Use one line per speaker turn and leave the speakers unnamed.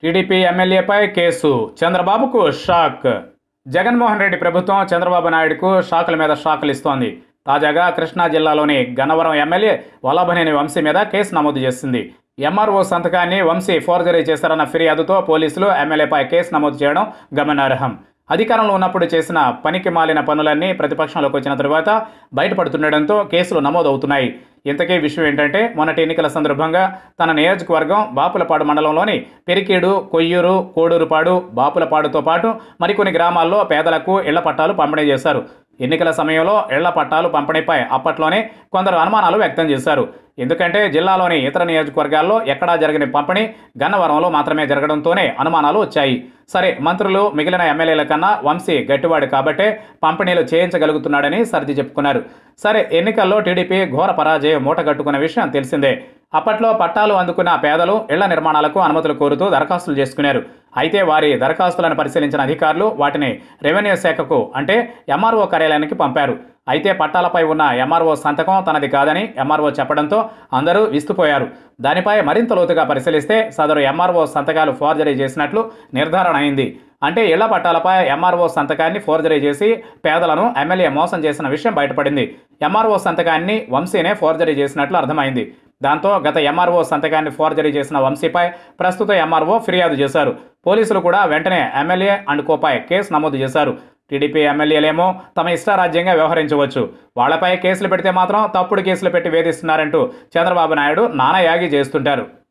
TDP ఎమ్మెల్యేపై case చంద్రబాబుకు shock Jaganmohan Reddy ప్రభుత్వం చంద్రబాబు నాయుడుకు షాకుల మీద షాకులు ఇస్తోంది తాజాగా కృష్ణా జిల్లాలోని గన్నవరం ఎమ్మెల్యే వల్లభనేని వంశీ మీద కేసు నమోదు చేసింది ఎంఆర్ఓ సంతకాన్ని వంశీ ఫోర్జరీ చేశారన్న ఫిర్యాదుతో పోలీసులు ఎమ్మెల్యేపై కేసు నమోదు చేయడం గమనార్హం అధికారంలో ఉన్నప్పుడు చేసిన పనికి మాలిన పనులన్నీ ప్రతిపక్షంలోకి వచ్చిన తరువాత బయటపడుతుండటంతో కేసులు నమోదవుతున్నాయి ఇంతకీ విషయం ఏంటంటే మొన్నటి ఎన్నికల సందర్భంగా తన నియోజకవర్గం బాపులపాడు మండలంలోని పెరికీడు కొయ్యూరు కోడూరుపాడు బాపులపాడుతో పాటు మరికొన్ని గ్రామాల్లో పేదలకు ఇళ్ల పట్టాలు పంపిణీ చేశారు ఎన్నికల సమయంలో ఇళ్ల పట్టాలు పంపిణీపై అప్పట్లోనే కొందరు అనుమానాలు వ్యక్తం చేశారు ఎందుకంటే జిల్లాలోని ఇతర నియోజకవర్గాల్లో ఎక్కడా జరగని పంపిణీ గన్నవరంలో మాత్రమే జరగడంతోనే అనుమానాలు వచ్చాయి సరే మంత్రులు మిగిలిన ఎమ్మెల్యేల కన్నా వంశీ గట్టివాడు కాబట్టే పంపిణీలు చేయించగలుగుతున్నాడని సర్ది చెప్పుకున్నారు సరే ఎన్నికల్లో టీడీపీ ఘోర పరాజయం మూటగట్టుకున్న విషయం తెలిసిందే అప్పట్లో పట్టాలు అందుకున్న పేదలు ఇళ్ల నిర్మాణాలకు అనుమతులు కోరుతూ దరఖాస్తులు చేసుకున్నారు అయితే వారి దరఖాస్తులను పరిశీలించిన అధికారులు వాటిని రెవెన్యూ శాఖకు అంటే ఎంఆర్ఓ కార్యాలయానికి పంపారు అయితే పట్టాలపై ఉన్న ఎంఆర్ఓ సంతకం తనది కాదని ఎంఆర్ఓ చెప్పడంతో అందరూ విస్తుపోయారు దానిపై మరింత లోతుగా పరిశీలిస్తే సదరు ఎంఆర్ఓ సంతకాలు ఫోర్జరీ చేసినట్లు నిర్ధారణ అయింది అంటే ఇళ్ల పట్టాలపై ఎంఆర్ఓ సంతకాన్ని ఫోర్జరీ చేసి పేదలను ఎమ్మెల్యే మోసం చేసిన విషయం బయటపడింది ఎంఆర్ఓ సంతకాన్ని వంశీనే ఫోర్జరీ చేసినట్లు అర్థమైంది దాంతో గత ఎంఆర్ఓ సంతకాన్ని ఫోర్జరీ చేసిన వంశీపై ప్రస్తుత ఎంఆర్ఓ ఫిర్యాదు చేశారు పోలీసులు కూడా వెంటనే ఎమ్మెల్యే అండ్ కోపై కేసు నమోదు చేశారు టీడీపీ ఎమ్మెల్యేలేమో తమ ఇష్టారాజ్యంగా వ్యవహరించవచ్చు వాళ్లపై కేసులు పెడితే మాత్రం తప్పుడు కేసులు పెట్టి వేధిస్తున్నారంటూ చంద్రబాబు నాయుడు నానాయాగి చేస్తుంటారు